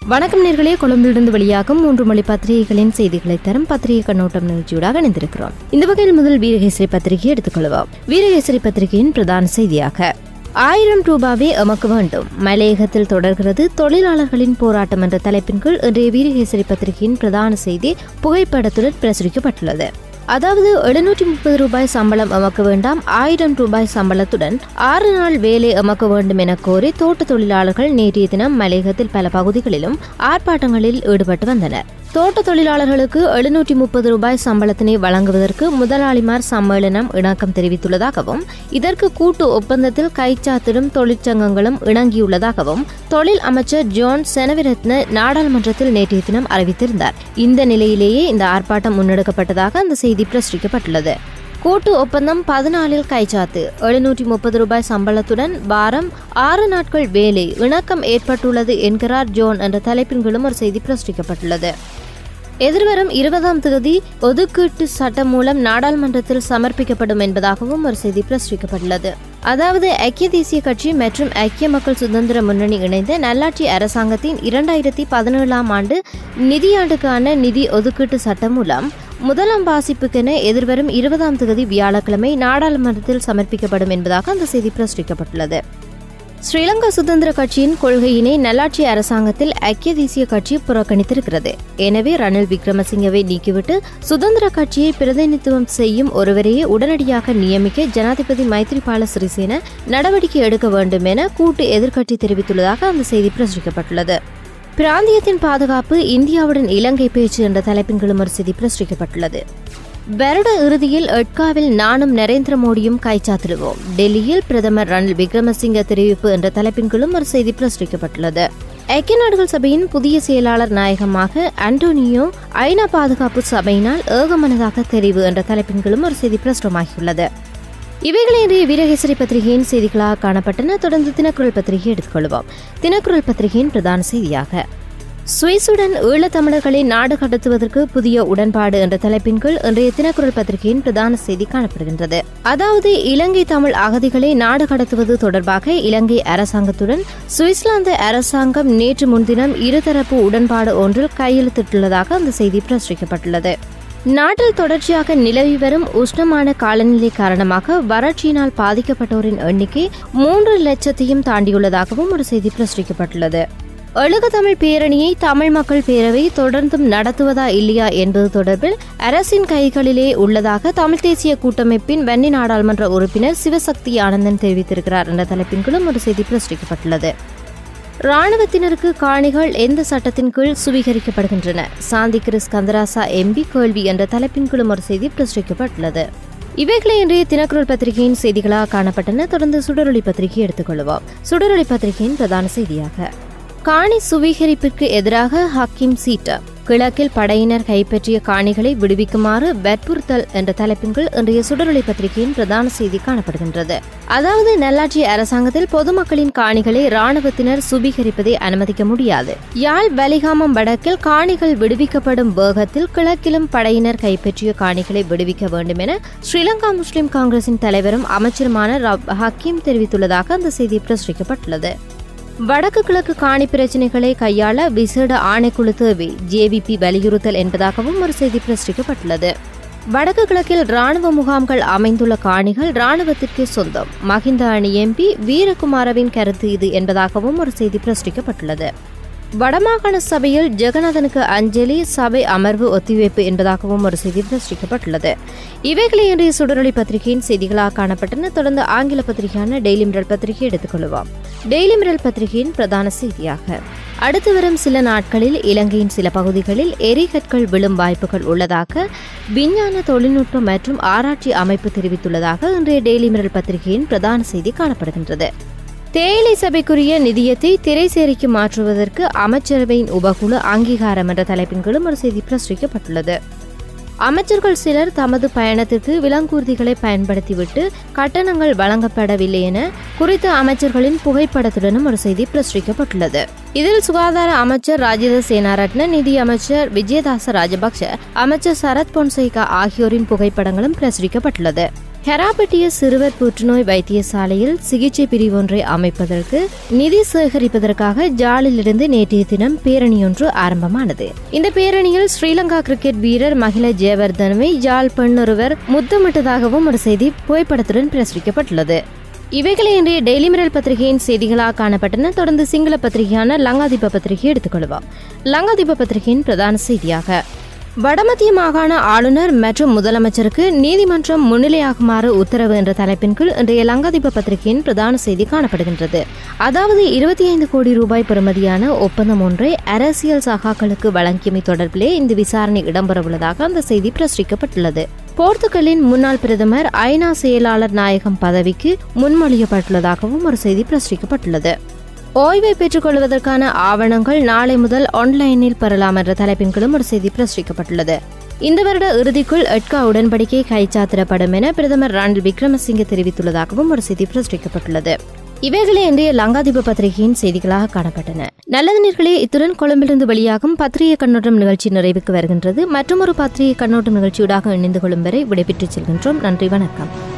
வணக்கம் நேர்களே கொழும்பிலிருந்து வெளியாகும் மூன்று மொழி பத்திரிகைகளின் செய்திகளை தரும் பத்திரிகை கண்ணோட்டம் நிகழ்ச்சியோடாக இணைந்திருக்கிறோம் இந்த வகையில் முதல் வீரகேசரி பத்திரிகையை எடுத்துக்கொள்வோம் வீரகேசரி பத்திரிகையின் பிரதான செய்தியாக ஆயிரம் ரூபாவே எமக்கு வேண்டும் மலையகத்தில் தொடர்கிறது தொழிலாளர்களின் போராட்டம் என்ற தலைப்பின் கீழ் இன்றைய வீரகேசரி பத்திரிகையின் பிரதான செய்தி புகைப்படத்துடன் பிரசுரிக்கப்பட்டுள்ளது அதாவது எழுநூற்றி முப்பது ரூபாய் சம்பளம் எமக்கு வேண்டாம் ஆயிரம் ரூபாய் சம்பளத்துடன் ஆறு நாள் வேலை எமக்கு வேண்டும் என கோரி தோட்ட தொழிலாளர்கள் நேற்றைய தினம் மலையகத்தில் பல பகுதிகளிலும் ஆர்ப்பாட்டங்களில் ஈடுபட்டு வந்தனர் தோட்ட தொழிலாளர்களுக்கு எழுநூற்றி முப்பது ரூபாய் சம்பளத்தினை வழங்குவதற்கு முதலாளிமார் சம்மேளனம் இணக்கம் தெரிவித்துள்ளதாகவும் இதற்கு கூட்டு ஒப்பந்தத்தில் கைச்சாத்திடும் தொழிற்சங்கங்களும் இணங்கியுள்ளதாகவும் தொழில் அமைச்சர் ஜோன் செனவிரத்ன நாடாளுமன்றத்தில் நேற்றைய தினம் அறிவித்திருந்தார் இந்த நிலையிலேயே இந்த ஆர்ப்பாட்டம் முன்னெடுக்கப்பட்டதாக அந்த செய்தி பிரசுரிக்கப்பட்டுள்ளது கூட்டு ஒப்பந்தம் பதினாலில் கைச்சாத்து எழுநூற்றி முப்பது ரூபாய் சம்பளத்துடன் வாரம் ஆறு நாட்கள் வேலை இணக்கம் ஏற்பட்டுள்ளது என்கிறார் ஜோன் என்ற தலைப்பின் கீழும் ஒரு செய்தி பிரசுரிக்கப்பட்டுள்ளது எதிர்வரும் இருபதாம் தேதி ஒதுக்கீட்டு சட்டம் மூலம் நாடாளுமன்றத்தில் சமர்ப்பிக்கப்படும் என்பதாகவும் ஒரு செய்தி பிரசுரிக்கப்பட்டுள்ளது அதாவது ஐக்கிய தேசிய கட்சி மற்றும் ஐக்கிய மக்கள் சுதந்திர முன்னணி இணைந்த நல்லாட்சி அரசாங்கத்தின் இரண்டாயிரத்தி பதினேழாம் ஆண்டு நிதியாண்டுக்கான நிதி ஒதுக்கீட்டு சட்டம் மூலம் முதலாம் வாசிப்புக்கென எதிர்வரும் இருபதாம் தேதி வியாழக்கிழமை நாடாளுமன்றத்தில் சமர்ப்பிக்கப்படும் என்பதாக அந்த செய்தி பிரசுரிக்கப்பட்டுள்ளது ஸ்ரீலங்கா சுதந்திர கட்சியின் கொள்கையினை நல்லாட்சி அரசாங்கத்தில் ஐக்கிய தேசிய கட்சி புறக்கணித்திருக்கிறது எனவே ரணில் விக்ரமசிங்கவை நீக்கிவிட்டு சுதந்திர கட்சியை பிரதிநிதித்துவம் செய்யும் ஒருவரையே உடனடியாக நியமிக்க ஜனாதிபதி மைத்ரிபால சிறிசேன நடவடிக்கை எடுக்க வேண்டும் என கூட்டு எதிர்க்கட்சி தெரிவித்துள்ளதாக அந்த செய்தி பிரசுரிக்கப்பட்டுள்ளது பிராந்தியத்தின் பாதுகாப்பு இந்தியாவுடன் இலங்கை பேச்சு என்ற தலைப்பின் கீழும் ஒரு செய்தி பிரசுரிக்கப்பட்டுள்ளது வருட இறுதியில் எட்காவில் நானும் நரேந்திர மோடியும் கைச்சாத்திடுவோம் டெல்லியில் பிரதமர் ரணில் விக்ரமசிங்க தெரிவிப்பு என்ற தலைப்பின் கீழும் ஒரு செய்தி பிரசுரிக்கப்பட்டுள்ளது ஐக்கிய நாடுகள் சபையின் புதிய செயலாளர் நாயகமாக அண்டோனியோ ஐநா பாதுகாப்பு சபையினால் ஏகமனதாக தெரிவு என்ற தலைப்பின் கீழும் ஒரு செய்தி பிரசுரமாகியுள்ளது இவைகளை இன்றைய வீரகேசரி பத்திரிகையின் செய்திகளாக காணப்பட்டன தொடர்ந்து தினக்குரல் பத்திரிகை எடுத்துக்கொள்வோம் தினக்குரல் பத்திரிகையின் பிரதான செய்தியாக சுவிசுடன் ஈழத்தமிழர்களை நாடு கடத்துவதற்கு புதிய உடன்பாடு என்ற தலைப்பின் கீழ் இன்றைய தினக்குரல் பத்திரிகையின் பிரதான செய்தி காணப்படுகின்றது அதாவது இலங்கை தமிழ் அகதிகளை நாடு கடத்துவது தொடர்பாக இலங்கை அரசாங்கத்துடன் சுவிட்சர்லாந்து அரசாங்கம் நேற்று முன்தினம் இருதரப்பு உடன்பாடு ஒன்றில் கையெழுத்திட்டுள்ளதாக அந்த செய்தி பிரசுரிக்கப்பட்டுள்ளது நாட்டில் தொடர்ச்சியாக நிலவி வரும் உஷ்ணமான காலநிலை காரணமாக வறட்சியினால் பாதிக்கப்பட்டோரின் எண்ணிக்கை மூன்று லட்சத்தையும் தாண்டியுள்ளதாகவும் ஒரு செய்தி பிரசுரிக்கப்பட்டுள்ளது எழுக தமிழ் பேரணியை தமிழ் மக்கள் பேரவை தொடர்ந்தும் நடத்துவதா இல்லையா என்பது தொடர்பில் அரசின் கைகளிலே உள்ளதாக தமிழ் தேசிய கூட்டமைப்பின் வன்னி நாடாளுமன்ற உறுப்பினர் சிவசக்தி ஆனந்தன் தெரிவித்திருக்கிறார் என்ற தலைப்பின் கீழும் ஒரு செய்தி பிரசுரிக்கப்பட்டுள்ளது ராணுவத்தினருக்கு காணிகள் எந்த சட்டத்தின் கீழ் சுவீகரிக்கப்படுகின்றன சாந்தி கிறிஸ் கந்தராசா எம்பி கேள்வி என்ற தலைப்பின் கீழும் ஒரு செய்தி பிரசுரிக்கப்பட்டுள்ளது இவைகளை இன்றைய தினக்குரல் பத்திரிகையின் செய்திகளாக காணப்பட்டன தொடர்ந்து சுடரொளி பத்திரிகை எடுத்துக்கொள்வோம் சுடரொளி பத்திரிகையின் பிரதான செய்தியாக காணி சுவீகரிப்பிற்கு எதிராக ஹக்கீம் சீட்டா கிழக்கில் படையினர் கைப்பற்றிய காணிகளை விடுவிக்குமாறு வற்புறுத்தல் என்ற தலைப்பின் கீழ் இன்றைய சுடரொளி பத்திரிகையின் பிரதான செய்தி காணப்படுகின்றது அதாவது நல்லாட்சி அரசாங்கத்தில் பொதுமக்களின் காணிகளை ராணுவத்தினர் சுபீகரிப்பதை அனுமதிக்க முடியாது யாழ் பலிகாமம் வடக்கில் காணிகள் விடுவிக்கப்படும் வேகத்தில் கிழக்கிலும் படையினர் கைப்பற்றிய காணிகளை விடுவிக்க வேண்டும் என ஸ்ரீலங்கா முஸ்லிம் காங்கிரசின் தலைவரும் அமைச்சருமான ரப் ஹக்கீம் தெரிவித்துள்ளதாக அந்த செய்தி பிரசுரிக்கப்பட்டுள்ளது வடக்கு கிழக்கு காணி பிரச்சினைகளை கையாள விசேட ஆணைக்குழு தேவை ஜேவிபி வலியுறுத்தல் என்பதாகவும் ஒரு செய்தி பிரசுரிக்கப்பட்டுள்ளது வடக்கு கிழக்கில் ராணுவ முகாம்கள் அமைந்துள்ள காணிகள் ராணுவத்திற்கு சொந்தம் மஹிந்த அணி எம்பி வீரகுமாரவின் கருத்து இது என்பதாகவும் ஒரு செய்தி பிரசுரிக்கப்பட்டுள்ளது வடமாகாண சபையில் ஜெகநாதனுக்கு அஞ்சலி சபை அமர்வு ஒத்திவைப்பு என்பதாகவும் ஒரு செய்தி பிரசுரிக்கப்பட்டுள்ளது இவைகளை இன்றைய சுடரொளி பத்திரிகையின் செய்திகளாக காணப்பட்டன தொடர்ந்து ஆங்கில பத்திரிகையான டெய்லி மிரல் பத்திரிகை எடுத்துக்கொள்வோம் டெய்லி மிரல் பத்திரிகையின் பிரதான செய்தியாக அடுத்து வரும் சில நாட்களில் இலங்கையின் சில பகுதிகளில் எரிகற்கள் விழும் வாய்ப்புகள் உள்ளதாக விஞ்ஞான தொழில்நுட்ப மற்றும் ஆராய்ச்சி அமைப்பு தெரிவித்துள்ளதாக இன்றைய டெய்லி மிரல் பத்திரிகையின் பிரதான செய்தி காணப்படுகின்றது தேயிலை சபைக்குரிய நிதியத்தை திரைசேரிக்கு மாற்றுவதற்கு அமைச்சரவையின் உபகுழு அங்கீகாரம் என்ற தலைப்பின் கீழும் ஒரு செய்தி பிரசுரிக்கப்பட்டுள்ளது அமைச்சர்கள் சிலர் தமது பயணத்திற்கு விலங்கூர்திகளை பயன்படுத்திவிட்டு கட்டணங்கள் வழங்கப்படவில்லை என குறித்த அமைச்சர்களின் புகைப்படத்துடனும் ஒரு செய்தி பிரசுரிக்கப்பட்டுள்ளது இதில் சுகாதார அமைச்சர் ராஜித சேனாரட்ன நிதி அமைச்சர் விஜயதாச ராஜபக்ஷ அமைச்சர் சரத் பொன்சேகா ஆகியோரின் புகைப்படங்களும் பிரசுரிக்கப்பட்டுள்ளது ஹெராபட்டிய சிறுவர் புற்றுநோய் வைத்தியசாலையில் சிகிச்சை பிரிவொன்றை அமைப்பதற்கு நிதி சேகரிப்பதற்காக ஜாலிலிருந்து நேற்றைய தினம் பேரணியொன்று ஆரம்பமானது இந்த பேரணியில் ஸ்ரீலங்கா கிரிக்கெட் வீரர் மகிழ ஜெயவர்தனவை ஜால் பெண்ணொருவர் முத்தமிட்டதாகவும் ஒரு செய்தி புகைப்படத்துடன் பிரசுரிக்கப்பட்டுள்ளது இவைகளை இன்றைய டெய்லி மிரல் பத்திரிகையின் செய்திகளாக காணப்பட்டன தொடர்ந்து சிங்கள பத்திரிகையான லங்காதீப பத்திரிகை எடுத்துக்கொள்வோம் லங்காதீப பத்திரிகையின் பிரதான செய்தியாக வடமத்திய மாகாண ஆளுநர் மற்றும் முதலமைச்சருக்கு நீதிமன்றம் முன்னிலையாகுமாறு உத்தரவு என்ற தலைப்பின் கீழ் இன்றைய லங்காதீப பத்திரிகையின் பிரதான செய்தி காணப்படுகின்றது அதாவது இருபத்தி ஐந்து கோடி ரூபாய் பெறுமதியான ஒப்பந்தம் ஒன்றை அரசியல் சகாக்களுக்கு வழங்கியமை தொடர்பிலே இந்த விசாரணை இடம்பெறவுள்ளதாக அந்த செய்தி பிரசுரிக்கப்பட்டுள்ளது போர்த்துகலின் முன்னாள் பிரதமர் ஐநா செயலாளர் நாயகம் பதவிக்கு முன்மொழியப்பட்டுள்ளதாகவும் ஒரு செய்தி பிரசுரிக்கப்பட்டுள்ளது ஓய்வை பெற்றுக் கொள்வதற்கான ஆவணங்கள் நாளை முதல் ஆன்லைனில் பெறலாம் என்ற தலைப்பின் கீழும் ஒரு செய்தி பிரசுரிக்கப்பட்டுள்ளது இந்த வருட இறுதிக்குள் எட்கா உடன்படிக்கை கைச்சாத்திடப்படும் என பிரதமர் ரணில் விக்ரமசிங்கே தெரிவித்துள்ளதாகவும் ஒரு செய்தி பிரசுரிக்கப்பட்டுள்ளது இவைகளே இன்றைய லங்காதீப பத்திரிகையின் செய்திகளாக காணப்பட்டன நல்லது நேர்களே இத்துடன் கொழும்பிலிருந்து வெளியாகும் பத்திரிகை கண்ணோட்டம் நிகழ்ச்சி நிறைவுக்கு வருகின்றது மற்றொரு பத்திரிகை கண்ணோட்டம் நிகழ்ச்சியூடாக இணைந்து கொள்ளும் வரை விடைபெற்றுச் செல்கின்றோம் நன்றி வணக்கம்